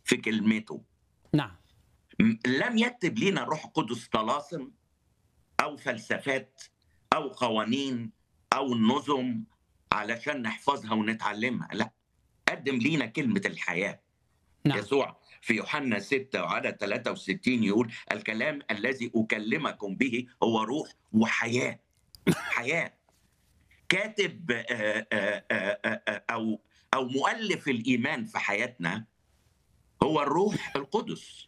في كلمته نعم م- لم يكتب لنا الروح القدس طلاسم او فلسفات او قوانين او نظم علشان نحفظها ونتعلمها لا قدم لينا كلمه الحياه نعم يسوع في يوحنا 6 وعدد 63 يقول الكلام الذي اكلمكم به هو روح وحياه حياه كاتب آه، آه، آه، آه، آه، او او مؤلف الايمان في حياتنا هو الروح القدس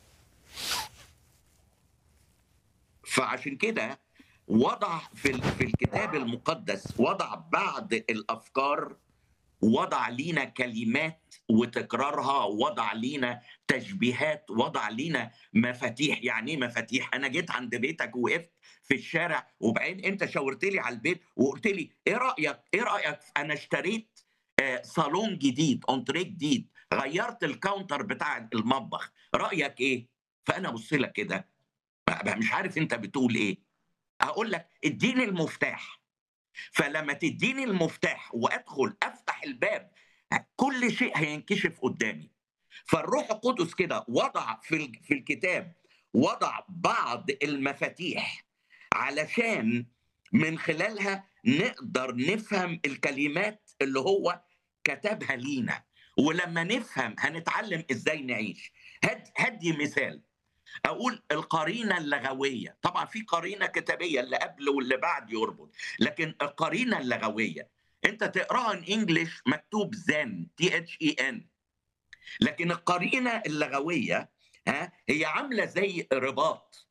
فعشان كده وضع في ال- في الكتاب المقدس وضع بعض الافكار وضع لينا كلمات وتكرارها وضع لينا تشبيهات وضع لينا مفاتيح يعني ايه مفاتيح انا جيت عند بيتك وقفت في الشارع وبعدين انت شاورت لي على البيت وقلت لي ايه رايك ايه رايك انا اشتريت آه، صالون جديد اونتريه جديد غيرت الكاونتر بتاع المطبخ رايك ايه فانا ابص لك كده بقى مش عارف انت بتقول ايه اقول لك اديني المفتاح فلما تديني المفتاح وادخل افتح الباب كل شيء هينكشف قدامي فالروح القدس كده وضع في ال- في الكتاب وضع بعض المفاتيح علشان من خلالها نقدر نفهم الكلمات اللي هو كتبها لينا ولما نفهم هنتعلم ازاي نعيش هد هدي مثال اقول القرينه اللغويه طبعا في قرينه كتابيه اللي قبل واللي بعد يربط لكن القرينه اللغويه انت تقراها ان انجلش مكتوب زن تي اتش اي ان لكن القرينه اللغويه ها هي عامله زي رباط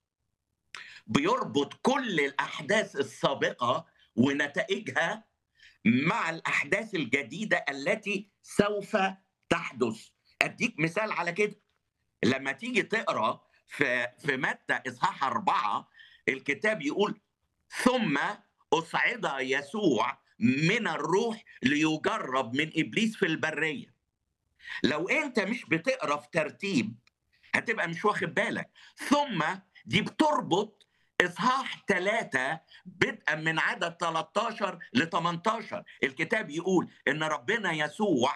بيربط كل الاحداث السابقه ونتائجها مع الاحداث الجديده التي سوف تحدث اديك مثال على كده لما تيجي تقرا في في متى اصحاح اربعه الكتاب يقول ثم اصعد يسوع من الروح ليجرب من ابليس في البريه لو انت مش بتقرا في ترتيب هتبقى مش واخد بالك ثم دي بتربط اصحاح ثلاثة بدءا من عدد 13 ل 18 الكتاب يقول ان ربنا يسوع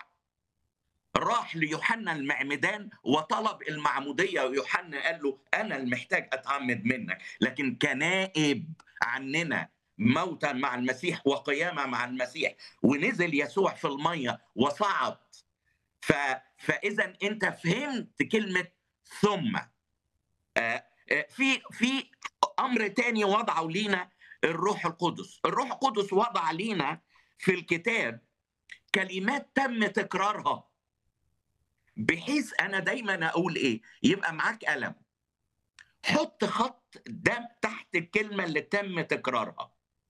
راح ليوحنا المعمدان وطلب المعموديه ويوحنا قال له انا المحتاج اتعمد منك لكن كنائب عننا موتا مع المسيح وقيامه مع المسيح ونزل يسوع في الميه وصعد ف... فاذا انت فهمت كلمه ثم آه، آه، في في امر تاني وضعه لينا الروح القدس الروح القدس وضع لينا في الكتاب كلمات تم تكرارها بحيث انا دايما اقول ايه يبقى معاك قلم حط خط ده تحت الكلمه اللي تم تكرارها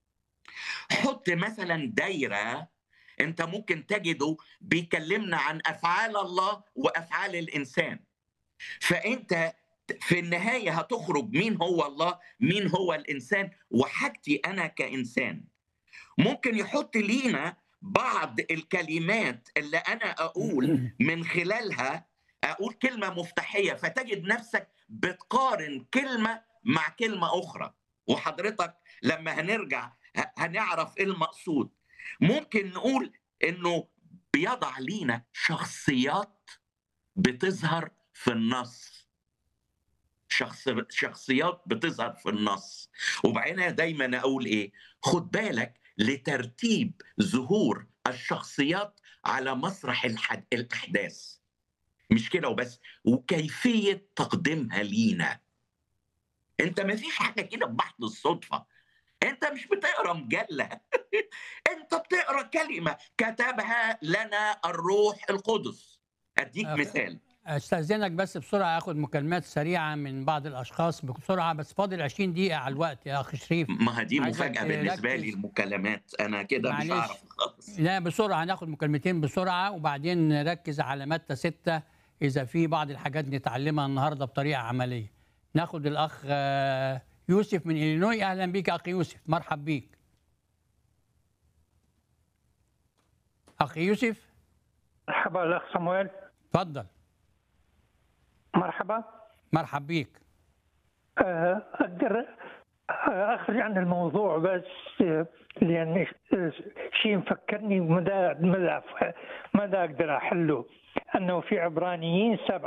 حط مثلا دايره انت ممكن تجده بيكلمنا عن افعال الله وافعال الانسان فانت في النهايه هتخرج مين هو الله مين هو الانسان وحاجتي انا كانسان ممكن يحط لينا بعض الكلمات اللي انا اقول من خلالها اقول كلمه مفتاحيه فتجد نفسك بتقارن كلمه مع كلمه اخرى وحضرتك لما هنرجع ه- هنعرف ايه المقصود ممكن نقول انه بيضع لينا شخصيات بتظهر في النص شخص شخصيات بتظهر في النص وبعدين دايما اقول ايه خد بالك لترتيب ظهور الشخصيات على مسرح الحد... الاحداث مش كده وبس وكيفيه تقديمها لينا انت ما فيش حاجه كده بحث الصدفه انت مش بتقرا مجله انت بتقرا كلمه كتبها لنا الروح القدس اديك أخ- مثال استاذنك بس بسرعه اخد مكالمات سريعه من بعض الاشخاص بسرعه بس فاضل 20 دقيقه على الوقت يا اخ شريف ما هي دي عايزك مفاجاه بالنسبه لي تركز. المكالمات انا كده مش معلش. هعرف خالص لا بسرعه هناخد مكالمتين بسرعه وبعدين نركز على متى ستة اذا في بعض الحاجات نتعلمها النهارده بطريقه عمليه ناخد الاخ آه، يوسف من الينوي اهلا بيك يا اخ يوسف مرحب بيك اخ يوسف مرحبا الاخ صمويل اتفضل مرحبا مرحب بيك آه، اقدر آه، اخرج عن الموضوع بس آه، لان آه، شيء مفكرني مدى مدى مدى اقدر احله انه في عبرانيين سبعه